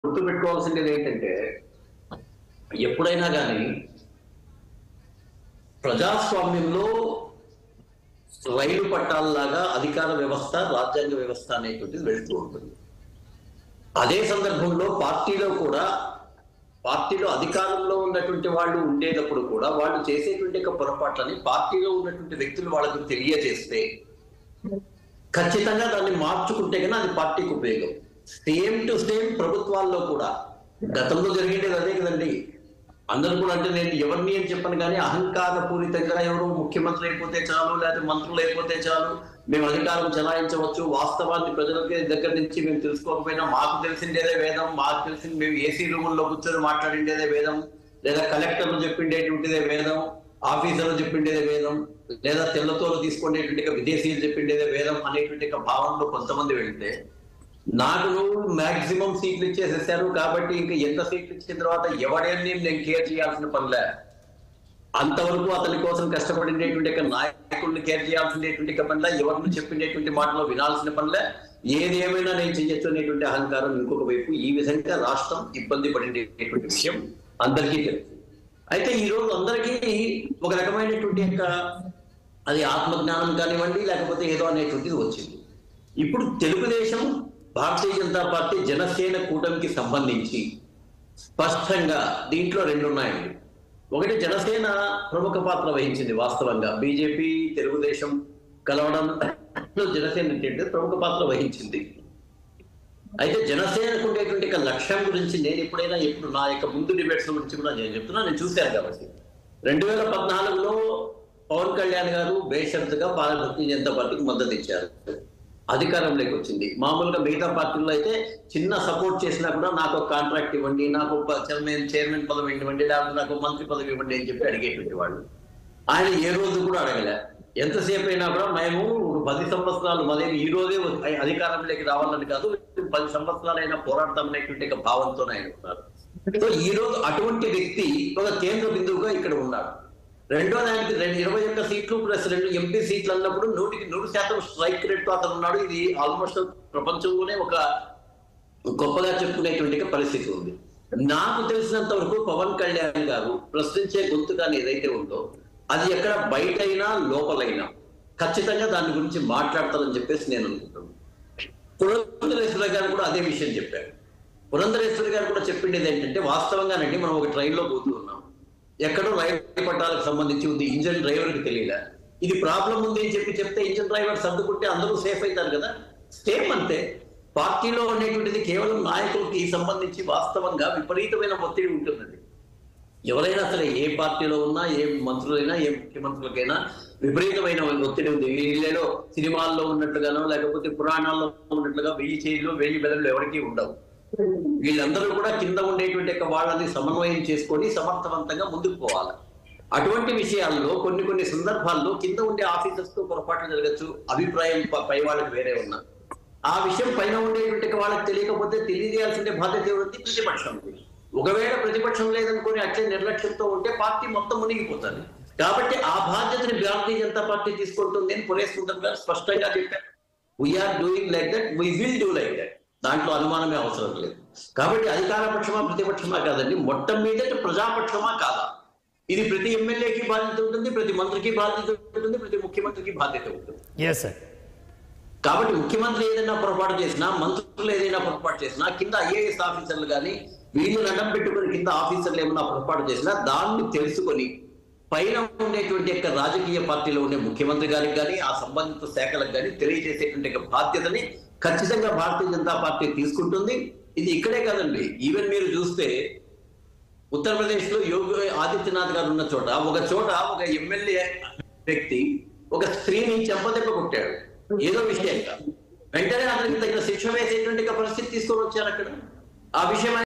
గుర్తుపెట్టుకోవాల్సింది ఏంటంటే ఎప్పుడైనా కానీ ప్రజాస్వామ్యంలో రైలు పట్టాలలాగా అధికార వ్యవస్థ రాజ్యాంగ వ్యవస్థ అనేటువంటిది వెళుతూ ఉంటుంది అదే సందర్భంలో పార్టీలో కూడా పార్టీలో అధికారంలో ఉన్నటువంటి వాళ్ళు ఉండేటప్పుడు కూడా వాళ్ళు చేసేటువంటి ఒక పొరపాట్లని పార్టీలో ఉన్నటువంటి వ్యక్తులు వాళ్ళకు తెలియజేస్తే ఖచ్చితంగా దాన్ని మార్చుకుంటే కన్నా అది పార్టీకి ఉపయోగం సేమ్ టు సేమ్ ప్రభుత్వాల్లో కూడా గతంలో జరిగేది అదే కదండి అందరూ కూడా అంటే నేను ఎవరిని అని చెప్పను కానీ అహంకార పూరితంగా ఎవరు ముఖ్యమంత్రి అయిపోతే చాలు లేకపోతే మంత్రులు అయిపోతే చాలు మేము అధికారం చెలాయించవచ్చు వాస్తవాన్ని ప్రజలకి దగ్గర నుంచి మేము తెలుసుకోకపోయినా మాకు తెలిసిండేదే వేదం మాకు తెలిసింది మేము ఏసీ రూముల్లో కూర్చొని మాట్లాడిండేదే వేదం లేదా కలెక్టర్లు చెప్పిండేటువంటిదే వేదం ఆఫీసర్లు చెప్పిండేదే వేదం లేదా తెల్లతోలు తీసుకునేటువంటి ఒక విదేశీయులు చెప్పిండేదే వేదం అనేటువంటి ఒక భావనలో కొంతమంది వెళ్తే నాకు నువ్వు మాక్సిమం సీట్లు ఇచ్చేసేసారు కాబట్టి ఇంకా ఎంత సీట్లు ఇచ్చిన తర్వాత ఎవడేని నేను కేర్ చేయాల్సిన పనిలే అంతవరకు అతని కోసం కష్టపడినటువంటి ఒక నాయకుడిని కేర్ చేయాల్సినటువంటి ఒక పనిలే ఎవరిని చెప్పినటువంటి మాటలో వినాల్సిన పనిలే ఏది ఏమైనా నేను చెయ్యొచ్చు అనేటువంటి అహంకారం ఇంకొక వైపు ఈ విధంగా రాష్ట్రం ఇబ్బంది పడినటువంటి విషయం అందరికీ తెలుసు అయితే ఈ రోజు అందరికీ ఒక రకమైనటువంటి యొక్క అది ఆత్మజ్ఞానం కానివ్వండి లేకపోతే ఏదో అనేటువంటిది వచ్చింది ఇప్పుడు తెలుగుదేశం భారతీయ జనతా పార్టీ జనసేన కూటమికి సంబంధించి స్పష్టంగా దీంట్లో రెండు ఉన్నాయండి ఒకటి జనసేన ప్రముఖ పాత్ర వహించింది వాస్తవంగా బీజేపీ తెలుగుదేశం కలవడం జనసేన ఏంటంటే ప్రముఖ పాత్ర వహించింది అయితే జనసేనకు ఉండేటువంటి ఒక లక్ష్యం గురించి నేను ఎప్పుడైనా ఎప్పుడు నా యొక్క ముందు డిబేట్స్ గురించి కూడా నేను చెప్తున్నా నేను చూశాను కాబట్టి రెండు వేల పద్నాలుగులో పవన్ కళ్యాణ్ గారు బేషరతుగా భారతీయ జనతా పార్టీకి మద్దతు ఇచ్చారు అధికారంలోకి వచ్చింది మామూలుగా మిగతా పార్టీల్లో అయితే చిన్న సపోర్ట్ చేసినా కూడా నాకు ఒక కాంట్రాక్ట్ ఇవ్వండి నాకు ఒక చైర్మన్ చైర్మన్ పదవి ఇవ్వండి లేకపోతే నాకు ఒక మంత్రి పదవి ఇవ్వండి అని చెప్పి అడిగేటువంటి వాళ్ళు ఆయన ఏ రోజు కూడా అడగలే ఎంతసేపు అయినా కూడా మేము ఒక పది సంవత్సరాలు మళ్ళీ ఈ రోజే అధికారంలోకి రావాలని కాదు పది సంవత్సరాలైనా పోరాడతామనేటువంటి ఒక భావంతో ఆయన ఉన్నారు సో ఈ రోజు అటువంటి వ్యక్తి ఒక కేంద్ర బిందువుగా ఇక్కడ ఉన్నాడు రెండో దానికి రెండు ఇరవై ఒక్క సీట్లు ప్లస్ రెండు ఎంపీ సీట్లు అన్నప్పుడు నూటికి నూరు శాతం స్ట్రైక్ రేట్ తో అతను ఉన్నాడు ఇది ఆల్మోస్ట్ ప్రపంచంలోనే ఒక గొప్పగా చెప్పుకునేటువంటి ఒక పరిస్థితి ఉంది నాకు తెలిసినంత వరకు పవన్ కళ్యాణ్ గారు ప్రశ్నించే గొంతు కానీ ఏదైతే ఉందో అది ఎక్కడ బయటైనా లోపలైనా ఖచ్చితంగా దాని గురించి మాట్లాడతారని చెప్పేసి నేను అనుకుంటున్నాను పురంధరేశ్వర గారు కూడా అదే విషయం చెప్పారు పురంధరేశ్వర గారు కూడా చెప్పిండేది ఏంటంటే వాస్తవంగానండి మనం ఒక ట్రైన్ లో పోతూ ఉన్నాం ఎక్కడో రైలు పట్టాలకు సంబంధించి ఉంది ఇంజన్ డ్రైవర్ కి తెలియలే ఇది ప్రాబ్లం ఉంది అని చెప్పి చెప్తే ఇంజన్ డ్రైవర్ సర్దుకుంటే అందరూ సేఫ్ అవుతారు కదా సేమ్ అంతే పార్టీలో ఉండేటువంటిది కేవలం నాయకులకి సంబంధించి వాస్తవంగా విపరీతమైన ఒత్తిడి ఉంటుందండి ఎవరైనా సరే ఏ పార్టీలో ఉన్నా ఏ మంత్రులైనా ఏ ముఖ్యమంత్రులకైనా విపరీతమైన ఒత్తిడి ఉంది వీళ్ళలో సినిమాల్లో ఉన్నట్లుగానో లేకపోతే పురాణాల్లో ఉన్నట్లుగా వెయ్యి చేయిలు వెయ్యి బెదలు ఎవరికీ ఉండవు వీళ్ళందరూ కూడా కింద ఉండేటువంటి యొక్క వాళ్ళని సమన్వయం చేసుకొని సమర్థవంతంగా ముందుకు పోవాలి అటువంటి విషయాల్లో కొన్ని కొన్ని సందర్భాల్లో కింద ఉండే ఆఫీసర్స్ తో పొరపాట్లు జరగచ్చు అభిప్రాయం ప- పై వాళ్ళకి వేరే ఉన్నా ఆ విషయం పైన ఉండేటువంటి యొక్క వాళ్ళకి తెలియకపోతే తెలియజేయాల్సిన బాధ్యత ఎవరిది ప్రతిపక్షం ఒకవేళ ప్రతిపక్షం లేదనుకుని అట్లే నిర్లక్ష్యంతో ఉంటే పార్టీ మొత్తం మునిగిపోతుంది కాబట్టి ఆ బాధ్యతని భారతీయ జనతా పార్టీ తీసుకుంటుంది అని పురేసుకుంటారు గారు స్పష్టంగా చెప్పారు we're doing like that we will do like that దాంట్లో అనుమానమే అవసరం లేదు కాబట్టి అధికార పక్షమా ప్రతిపక్షమా కాదండి మొట్టమొదటి ప్రజాపక్షమా కాదా ఇది ప్రతి ఎమ్మెల్యేకి బాధ్యత ఉంటుంది ప్రతి మంత్రికి బాధ్యత ఉంటుంది ప్రతి ముఖ్యమంత్రికి బాధ్యత ఉంటుంది ఎస్ సార్ కాబట్టి ముఖ్యమంత్రి ఏదైనా పొరపాటు చేసినా మంత్రులు ఏదైనా పొరపాటు చేసినా కింద ఐఏఎస్ ఆఫీసర్లు కానీ వీళ్ళు అడ్డం పెట్టుకుని కింద ఆఫీసర్లు ఏమైనా పొరపాటు చేసినా దాన్ని తెలుసుకొని పైన ఉండేటువంటి యొక్క రాజకీయ పార్టీలో ఉండే ముఖ్యమంత్రి గారికి కానీ ఆ సంబంధిత శాఖలకు కానీ తెలియజేసేటువంటి యొక్క బాధ్యతని ఖచ్చితంగా భారతీయ జనతా పార్టీ తీసుకుంటుంది ఇది ఇక్కడే కాదండి ఈవెన్ మీరు చూస్తే ఉత్తరప్రదేశ్ లో యోగి ఆదిత్యనాథ్ గారు ఉన్న చోట ఒక చోట ఒక ఎమ్మెల్యే వ్యక్తి ఒక స్త్రీని చెంపదెబ్బ కొట్టాడు ఏదో విషయంగా వెంటనే అతనికి తగిన శిక్ష వేసేటువంటి ఒక పరిస్థితి తీసుకొని వచ్చారు అక్కడ ఆ విషయం